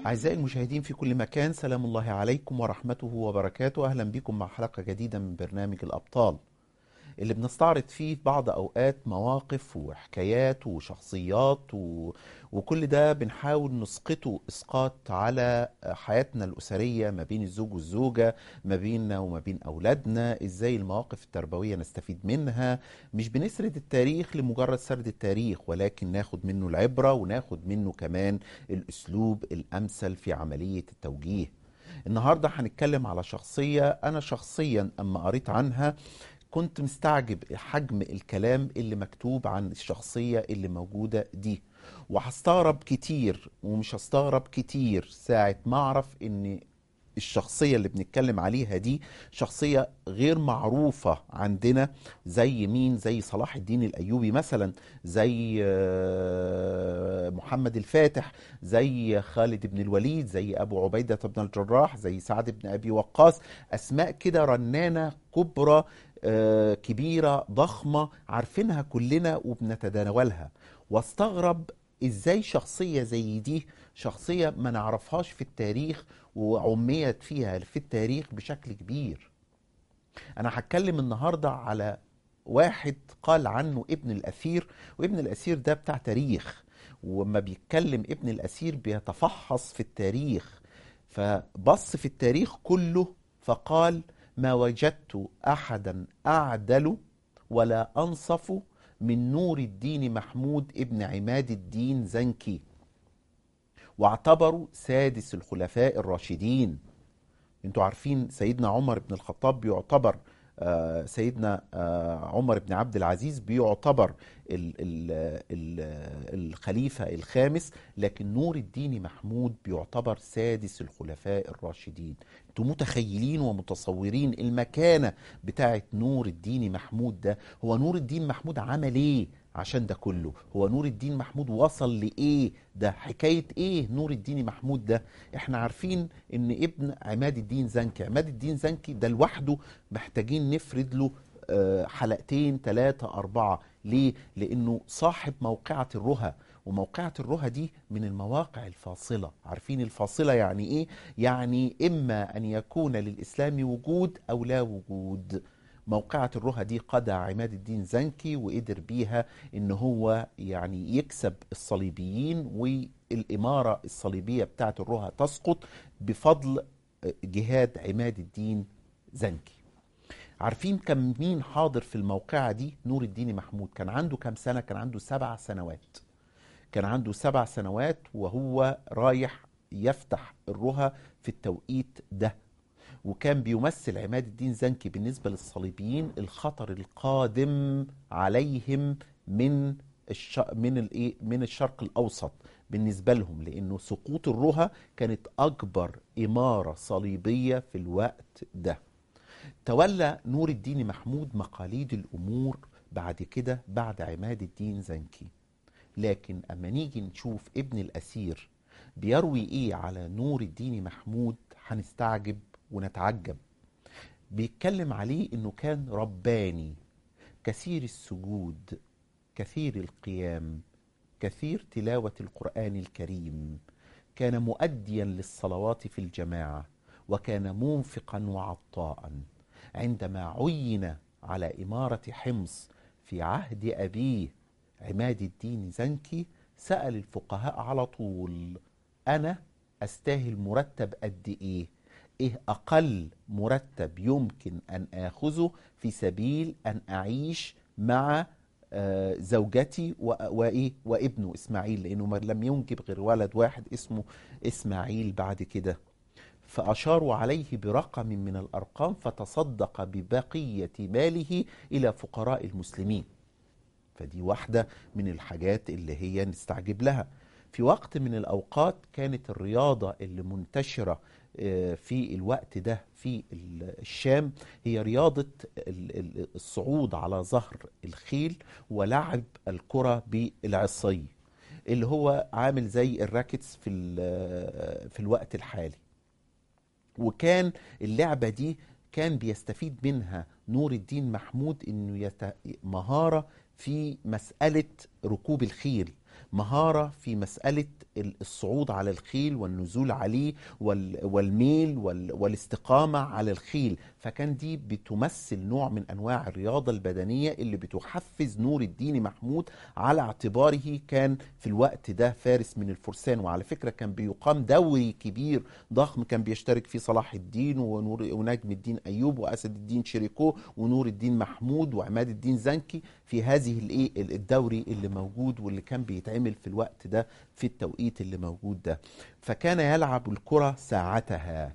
أعزائي المشاهدين في كل مكان سلام الله عليكم ورحمته وبركاته أهلا بكم مع حلقة جديدة من برنامج الأبطال اللي بنستعرض فيه في بعض أوقات مواقف وحكايات وشخصيات و... وكل ده بنحاول نسقطه إسقاط على حياتنا الأسرية ما بين الزوج والزوجة ما بيننا وما بين أولادنا إزاي المواقف التربوية نستفيد منها مش بنسرد التاريخ لمجرد سرد التاريخ ولكن ناخد منه العبرة وناخد منه كمان الأسلوب الأمثل في عملية التوجيه النهاردة هنتكلم على شخصية أنا شخصيا أما قريت عنها كنت مستعجب حجم الكلام اللي مكتوب عن الشخصية اللي موجودة دي وهستغرب كتير ومش هستغرب كتير ساعة ما أعرف إن الشخصية اللي بنتكلم عليها دي شخصية غير معروفة عندنا زي مين زي صلاح الدين الأيوبي مثلا زي آه، محمد الفاتح زي خالد بن الوليد زي أبو عبيدة بن الجراح زي سعد بن أبي وقاص أسماء كده رنانة كبرى آه، كبيرة ضخمة عارفينها كلنا وبنتداولها واستغرب ازاي شخصية زي دي شخصية ما نعرفهاش في التاريخ وعميت فيها في التاريخ بشكل كبير انا هتكلم النهاردة على واحد قال عنه ابن الأثير وابن الأثير ده بتاع تاريخ وما بيتكلم ابن الأثير بيتفحص في التاريخ فبص في التاريخ كله فقال ما وجدت أحدا أعدل ولا أنصف من نور الدين محمود ابن عماد الدين زنكي واعتبروا سادس الخلفاء الراشدين انتوا عارفين سيدنا عمر بن الخطاب بيعتبر آه، سيدنا آه، عمر بن عبد العزيز بيعتبر ال ال ال الخليفة الخامس لكن نور الدين محمود بيعتبر سادس الخلفاء الراشدين انتوا متخيلين ومتصورين المكانة بتاعت نور الدين محمود ده هو نور الدين محمود عمل ايه عشان ده كله هو نور الدين محمود وصل لإيه ده حكاية إيه نور الدين محمود ده إحنا عارفين إن ابن عماد الدين زنكي عماد الدين زنكي ده لوحده محتاجين نفرد له آه، حلقتين ثلاثة أربعة ليه؟ لأنه صاحب موقعة الرهى وموقعة الرهى دي من المواقع الفاصلة عارفين الفاصلة يعني إيه؟ يعني إما أن يكون للإسلام وجود أو لا وجود موقعة الرهى دي قضى عماد الدين زنكي وقدر بيها ان هو يعني يكسب الصليبيين والإمارة الصليبية بتاعت الرهى تسقط بفضل جهاد عماد الدين زنكي عارفين كم مين حاضر في الموقعة دي نور الدين محمود كان عنده كم سنة كان عنده سبع سنوات كان عنده سبع سنوات وهو رايح يفتح الرهى في التوقيت ده وكان بيمثل عماد الدين زنكي بالنسبة للصليبيين الخطر القادم عليهم من الش... من الايه من الشرق الاوسط بالنسبه لهم لانه سقوط الرهى كانت اكبر اماره صليبيه في الوقت ده تولى نور الدين محمود مقاليد الامور بعد كده بعد عماد الدين زنكي لكن اما نيجي نشوف ابن الاسير بيروي ايه على نور الدين محمود هنستعجب ونتعجب بيتكلم عليه انه كان رباني كثير السجود كثير القيام كثير تلاوة القرآن الكريم كان مؤديا للصلوات في الجماعة وكان منفقا وعطاء عندما عين على إمارة حمص في عهد أبيه عماد الدين زنكي سأل الفقهاء على طول أنا أستاهل مرتب قد إيه ايه اقل مرتب يمكن ان اخذه في سبيل ان اعيش مع آه، زوجتي و- وايه وابنه اسماعيل لانه ما لم ينجب غير ولد واحد اسمه اسماعيل بعد كده فاشاروا عليه برقم من الارقام فتصدق ببقيه ماله الى فقراء المسلمين فدي واحده من الحاجات اللي هي نستعجب لها في وقت من الاوقات كانت الرياضه اللي منتشره آه، في الوقت ده في ال- الشام هي رياضة ال- ال- الصعود على ظهر الخيل ولعب الكرة بالعصي اللي هو عامل زي الراكتس في ال- في الوقت الحالي وكان اللعبة دي كان بيستفيد منها نور الدين محمود انه يت... مهارة في مسألة ركوب الخيل مهارة في مسألة الصعود على الخيل والنزول عليه وال- والميل وال- والاستقامة على الخيل فكان دي بتمثل نوع من أنواع الرياضة البدنية اللي بتحفز نور الدين محمود على اعتباره كان في الوقت ده فارس من الفرسان وعلى فكرة كان بيقام دوري كبير ضخم كان بيشترك فيه صلاح الدين ونور ونجم الدين أيوب وأسد الدين شريكو ونور الدين محمود وعماد الدين زنكي في هذه الايه الدوري اللي موجود واللي كان بيتعمل في الوقت ده في التوقيت اللي موجود ده فكان يلعب الكرة ساعتها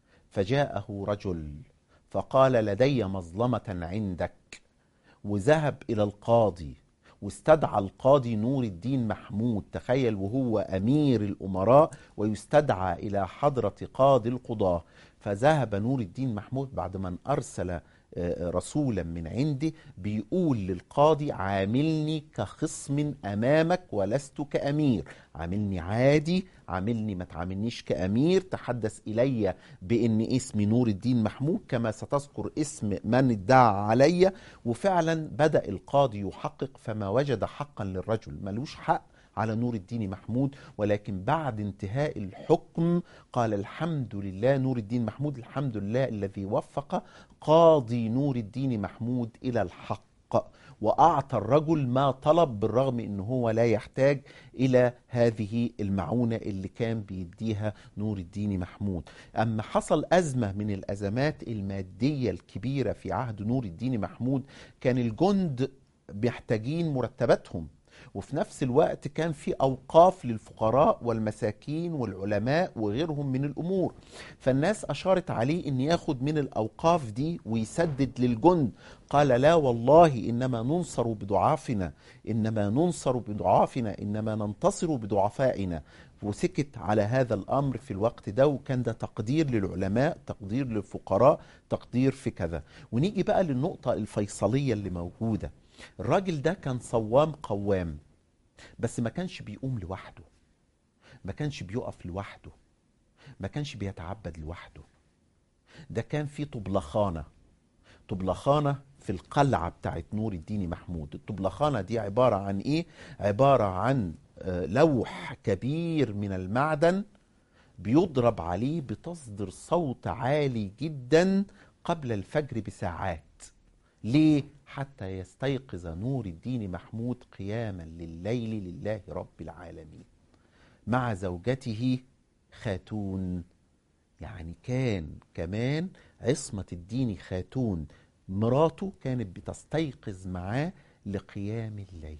فجاءه رجل فقال لدي مظلمة عندك وذهب إلى القاضي واستدعى القاضي نور الدين محمود تخيل وهو أمير الأمراء ويستدعى إلى حضرة قاضي القضاة فذهب نور الدين محمود بعد من أرسل آه، رسولا من عنده بيقول للقاضي عاملني كخصم امامك ولست كامير عاملني عادي عاملني ما تعاملنيش كامير تحدث الي بان اسمي نور الدين محمود كما ستذكر اسم من ادعى علي وفعلا بدا القاضي يحقق فما وجد حقا للرجل ملوش حق على نور الدين محمود ولكن بعد انتهاء الحكم قال الحمد لله نور الدين محمود الحمد لله الذي وفق قاضي نور الدين محمود إلى الحق وأعطى الرجل ما طلب بالرغم أنه هو لا يحتاج إلى هذه المعونة اللي كان بيديها نور الدين محمود أما حصل أزمة من الأزمات المادية الكبيرة في عهد نور الدين محمود كان الجند محتاجين مرتباتهم وفي نفس الوقت كان في أوقاف للفقراء والمساكين والعلماء وغيرهم من الأمور فالناس أشارت عليه أن ياخد من الأوقاف دي ويسدد للجند قال لا والله إنما ننصر بضعافنا إنما ننصر بضعافنا إنما ننتصر بضعفائنا وسكت على هذا الأمر في الوقت ده وكان ده تقدير للعلماء تقدير للفقراء تقدير في كذا ونيجي بقى للنقطة الفيصلية اللي موجودة الراجل ده كان صوام قوام بس ما كانش بيقوم لوحده ما كانش بيقف لوحده ما كانش بيتعبد لوحده ده كان في طبلخانة طبلخانة في القلعة بتاعت نور الدين محمود الطبلخانة دي عبارة عن ايه عبارة عن آه، لوح كبير من المعدن بيضرب عليه بتصدر صوت عالي جدا قبل الفجر بساعات ليه حتى يستيقظ نور الدين محمود قياما لليل لله رب العالمين مع زوجته خاتون يعني كان كمان عصمة الدين خاتون مراته كانت بتستيقظ معاه لقيام الليل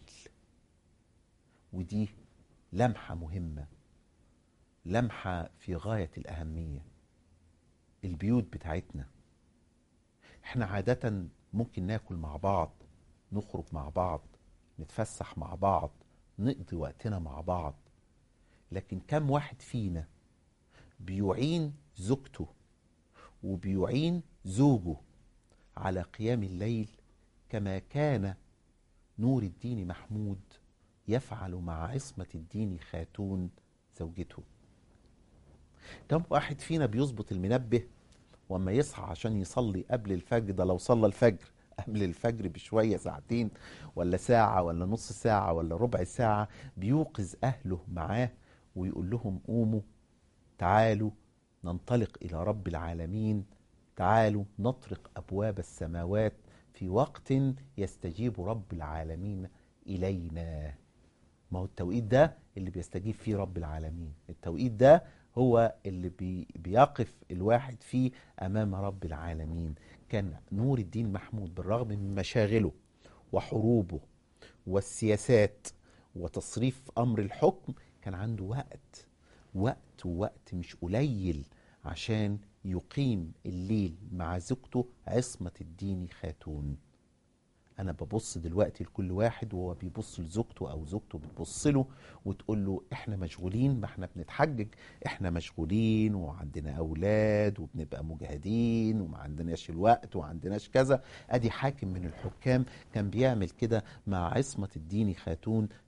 ودي لمحة مهمة لمحة في غاية الأهمية البيوت بتاعتنا احنا عادة ممكن ناكل مع بعض نخرج مع بعض نتفسح مع بعض نقضي وقتنا مع بعض لكن كم واحد فينا بيعين زوجته وبيعين زوجه على قيام الليل كما كان نور الدين محمود يفعل مع عصمة الدين خاتون زوجته كم واحد فينا بيظبط المنبه وما يصحى عشان يصلي قبل الفجر ده لو صلى الفجر قبل الفجر بشوية ساعتين ولا ساعة ولا نص ساعة ولا ربع ساعة بيوقظ أهله معاه ويقول لهم قوموا تعالوا ننطلق إلى رب العالمين تعالوا نطرق أبواب السماوات في وقت يستجيب رب العالمين إلينا ما هو التوقيت ده اللي بيستجيب فيه رب العالمين التوقيت ده هو اللي بي بيقف الواحد فيه أمام رب العالمين كان نور الدين محمود بالرغم من مشاغله وحروبه والسياسات وتصريف أمر الحكم كان عنده وقت وقت ووقت مش قليل عشان يقيم الليل مع زوجته عصمة الدين خاتون انا ببص دلوقتي لكل واحد وهو بيبص لزوجته او زوجته بتبص له وتقول له احنا مشغولين ما احنا بنتحجج احنا مشغولين وعندنا اولاد وبنبقى مجاهدين وما عندناش الوقت وما عندناش كذا ادي حاكم من الحكام كان بيعمل كده مع عصمة الدين خاتون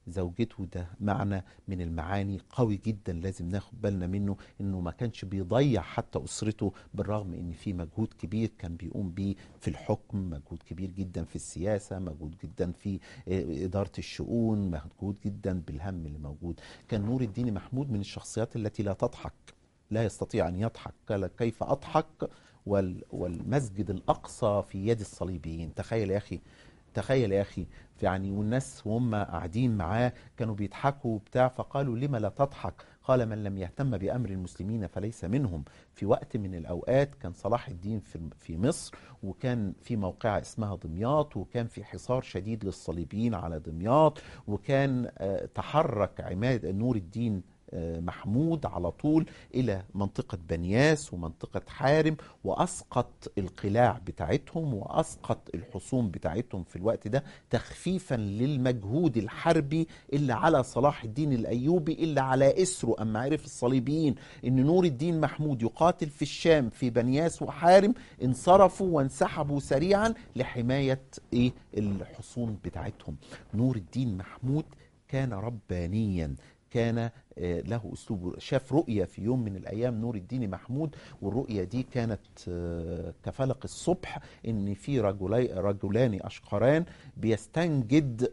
زوجته ده معنى من المعاني قوي جدا لازم ناخد بالنا منه انه ما كانش بيضيع حتى اسرته بالرغم ان في مجهود كبير كان بيقوم بيه في الحكم مجهود كبير جدا في السياسة مجهود جدا في إدارة الشؤون مجهود جدا بالهم اللي موجود كان نور الدين محمود من الشخصيات التي لا تضحك لا يستطيع أن يضحك قال كيف أضحك والمسجد الأقصى في يد الصليبيين تخيل يا أخي تخيل يا أخي يعني والناس وهم قاعدين معاه كانوا بيضحكوا وبتاع فقالوا لما لا تضحك قال من لم يهتم بأمر المسلمين فليس منهم في وقت من الأوقات كان صلاح الدين في في مصر وكان في موقعة اسمها دمياط وكان في حصار شديد للصليبيين على دمياط وكان تحرك عماد نور الدين محمود على طول إلى منطقة بنياس ومنطقة حارم وأسقط القلاع بتاعتهم وأسقط الحصون بتاعتهم في الوقت ده تخفيفا للمجهود الحربي اللي على صلاح الدين الأيوبي اللي على إسره أما عرف الصليبيين أن نور الدين محمود يقاتل في الشام في بنياس وحارم انصرفوا وانسحبوا سريعا لحماية إيه الحصون بتاعتهم نور الدين محمود كان ربانيا كان له اسلوب شاف رؤيه في يوم من الايام نور الدين محمود والرؤيه دي كانت كفلق الصبح ان في رجلي رجلان اشقران بيستنجد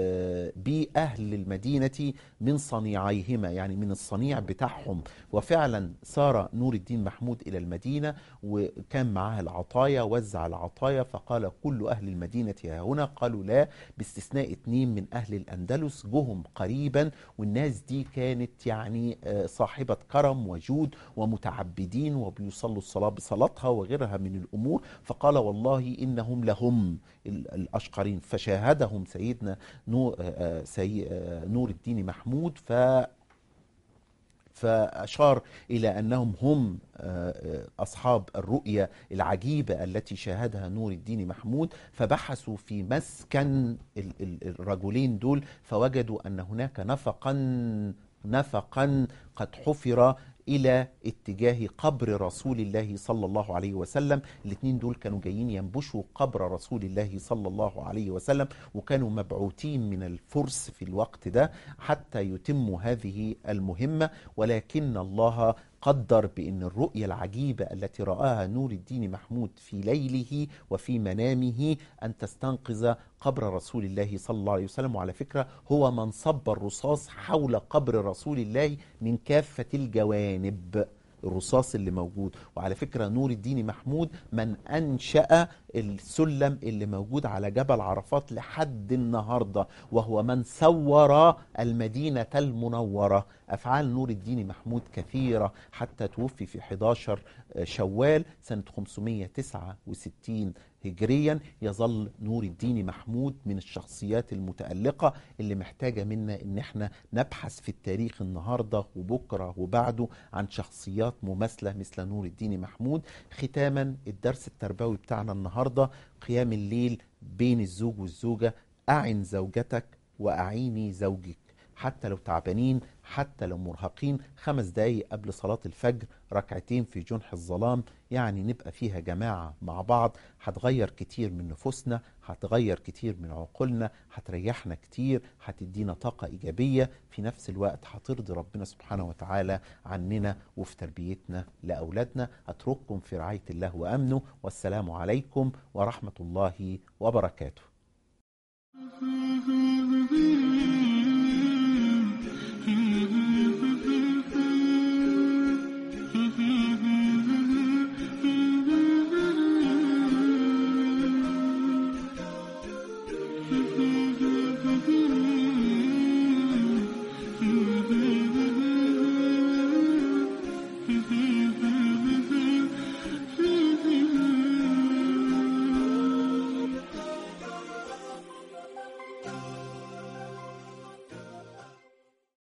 باهل المدينه من صنيعيهما يعني من الصنيع بتاعهم وفعلا سار نور الدين محمود الى المدينه وكان معاه العطايا وزع العطايا فقال كل اهل المدينه ها هنا قالوا لا باستثناء اثنين من اهل الاندلس جهم قريبا والناس دي كانت يعني صاحبة كرم وجود ومتعبدين وبيصلوا الصلاة بصلاتها وغيرها من الأمور فقال والله إنهم لهم الأشقرين فشاهدهم سيدنا نور, سي نور الدين محمود ف فأشار إلى أنهم هم أصحاب الرؤية العجيبة التي شاهدها نور الدين محمود فبحثوا في مسكن الرجلين دول فوجدوا أن هناك نفقا نفقا قد حفر الى اتجاه قبر رسول الله صلى الله عليه وسلم الاثنين دول كانوا جايين ينبشوا قبر رسول الله صلى الله عليه وسلم وكانوا مبعوثين من الفرس في الوقت ده حتى يتموا هذه المهمة ولكن الله قدر بأن الرؤية العجيبة التي رآها نور الدين محمود في ليله وفي منامه أن تستنقذ قبر رسول الله صلى الله عليه وسلم وعلى فكرة هو من صب الرصاص حول قبر رسول الله من كافة الجوانب الرصاص اللي موجود وعلى فكرة نور الدين محمود من أنشأ السلم اللي موجود على جبل عرفات لحد النهاردة وهو من صور المدينة المنورة أفعال نور الدين محمود كثيرة حتى توفي في 11 شوال سنة 569 هجريا يظل نور الدين محمود من الشخصيات المتألقة اللي محتاجة منا ان احنا نبحث في التاريخ النهاردة وبكرة وبعده عن شخصيات مماثلة مثل نور الدين محمود ختاما الدرس التربوي بتاعنا النهاردة قيام الليل بين الزوج والزوجة أعن زوجتك وأعيني زوجك حتى لو تعبانين حتى لو مرهقين خمس دقايق قبل صلاة الفجر ركعتين في جنح الظلام يعني نبقى فيها جماعة مع بعض هتغير كتير من نفوسنا هتغير كتير من عقولنا هتريحنا كتير هتدينا طاقة إيجابية في نفس الوقت هترضي ربنا سبحانه وتعالى عننا وفي تربيتنا لأولادنا أترككم في رعاية الله وأمنه والسلام عليكم ورحمة الله وبركاته